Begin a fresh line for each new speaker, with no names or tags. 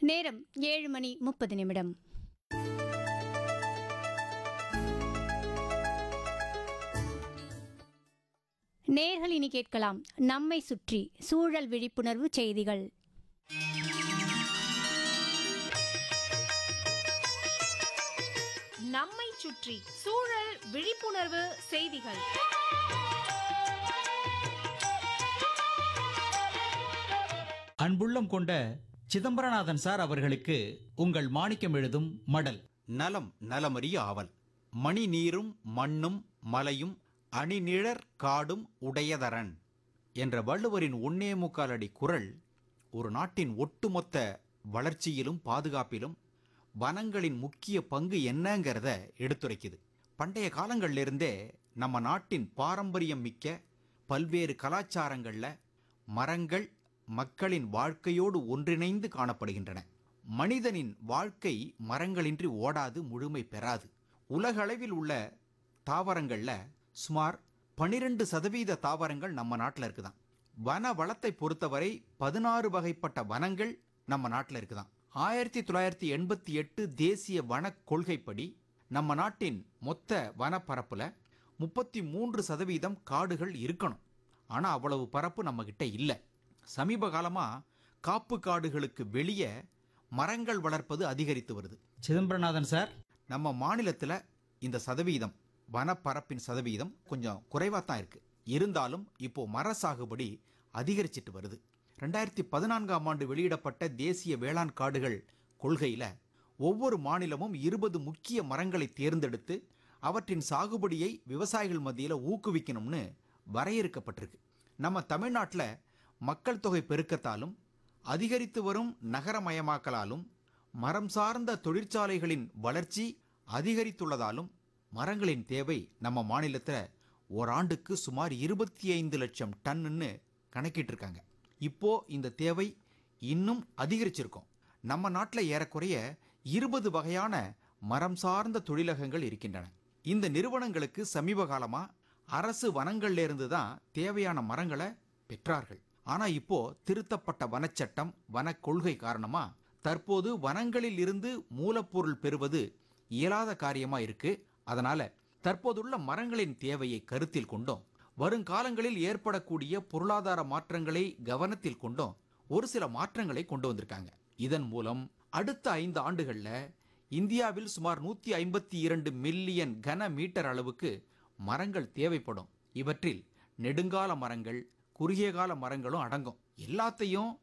நேரம் ஏழு மணி முப்பது நிமிடம் நேர்கள் இனி கேட்கலாம் நம்மை சுற்றி சூழல் விழிப்புணர்வு செய்திகள்
நம்மை சுற்றி சூழல் விழிப்புணர்வு செய்திகள்
அன்புள்ளம் கொண்ட சிதம்பரநாதன் சார் அவர்களுக்கு உங்கள் மாணிக்கம் எழுதும் மடல்
நலம் நலமறிய ஆவல் மணி நீரும் மண்ணும் மலையும் அணிநிழற் காடும் உடையதரன் என்ற வள்ளுவரின் ஒன்னே முக்காலடி குரல் ஒரு நாட்டின் ஒட்டுமொத்த வளர்ச்சியிலும் பாதுகாப்பிலும் வனங்களின் முக்கிய பங்கு என்னங்கிறத எடுத்துரைக்குது பண்டைய காலங்கள்லிருந்தே நம்ம நாட்டின் பாரம்பரியம் மிக்க பல்வேறு கலாச்சாரங்கள்ல மரங்கள் மக்களின் வாழ்க்கையோடு ஒன்றிணைந்து காணப்படுகின்றன மனிதனின் வாழ்க்கை மரங்களின்றி ஓடாது முழுமை பெறாது உலகளவில் உள்ள தாவரங்கள்ல சுமார் 12% சதவீத தாவரங்கள் நம்ம நாட்டில் இருக்குதாம் வன வளத்தை பொறுத்தவரை பதினாறு வகைப்பட்ட வனங்கள் நம்ம நாட்டில் இருக்குதாம் ஆயிரத்தி தொள்ளாயிரத்தி எண்பத்தி எட்டு தேசிய வன கொள்கைப்படி நம்ம நாட்டின் மொத்த வனப்பரப்புல முப்பத்தி மூன்று சதவீதம் காடுகள் இருக்கணும் ஆனா அவ்வளவு பரப்பு நம்ம கிட்ட இல்லை சமீப காலமா காப்பு காடுகளுக்கு வெளியே மரங்கள் வளர்ப்பது அதிகரித்து வருது
சிதம்பரநாதன் சார்
நம்ம மாநிலத்தில் இந்த சதவீதம் வனப்பரப்பின் சதவீதம் கொஞ்சம் குறைவாக தான் இருக்கு இருந்தாலும் இப்போ மர சாகுபடி அதிகரிச்சிட்டு வருது ரெண்டாயிரத்தி பதினான்காம் ஆண்டு வெளியிடப்பட்ட தேசிய வேளாண் காடுகள் கொள்கையில் ஒவ்வொரு மாநிலமும் இருபது முக்கிய மரங்களை தேர்ந்தெடுத்து அவற்றின் சாகுபடியை விவசாயிகள் மத்தியில் ஊக்குவிக்கணும்னு வரையறுக்கப்பட்டிருக்கு நம்ம தமிழ்நாட்டில் மக்கள் தொகை பெருக்கத்தாலும் அதிகரித்து வரும் நகரமயமாக்கலாலும் மரம் சார்ந்த தொழிற்சாலைகளின் வளர்ச்சி அதிகரித்துள்ளதாலும் மரங்களின் தேவை நம்ம மாநிலத்தில் ஓராண்டுக்கு சுமார் இருபத்தி ஐந்து லட்சம் டன்னுன்னு கணக்கிட்டிருக்காங்க இப்போ இந்த தேவை இன்னும் அதிகரிச்சிருக்கும் நம்ம நாட்டில் ஏறக்குறைய இருபது வகையான மரம் சார்ந்த தொழிலகங்கள் இருக்கின்றன இந்த நிறுவனங்களுக்கு சமீப காலமா அரசு வனங்கள்ல இருந்து தான் தேவையான மரங்களை பெற்றார்கள் ஆனா இப்போ திருத்தப்பட்ட வனச்சட்டம் வன கொள்கை காரணமா தற்போது வனங்களில் இருந்து மூலப்பொருள் பெறுவது இயலாத காரியமா இருக்கு அதனால தற்போதுள்ள மரங்களின் தேவையை கருத்தில் கொண்டும் வருங்காலங்களில் ஏற்படக்கூடிய பொருளாதார மாற்றங்களை கவனத்தில் கொண்டும் ஒரு சில மாற்றங்களை கொண்டு வந்திருக்காங்க இதன் மூலம் அடுத்த ஐந்து ஆண்டுகள்ல இந்தியாவில் சுமார் நூத்தி ஐம்பத்தி இரண்டு மில்லியன் கன மீட்டர் அளவுக்கு மரங்கள் தேவைப்படும் இவற்றில் நெடுங்கால மரங்கள் குறுகிய கால மரங்களும் அடங்கும் எல்லாத்தையும்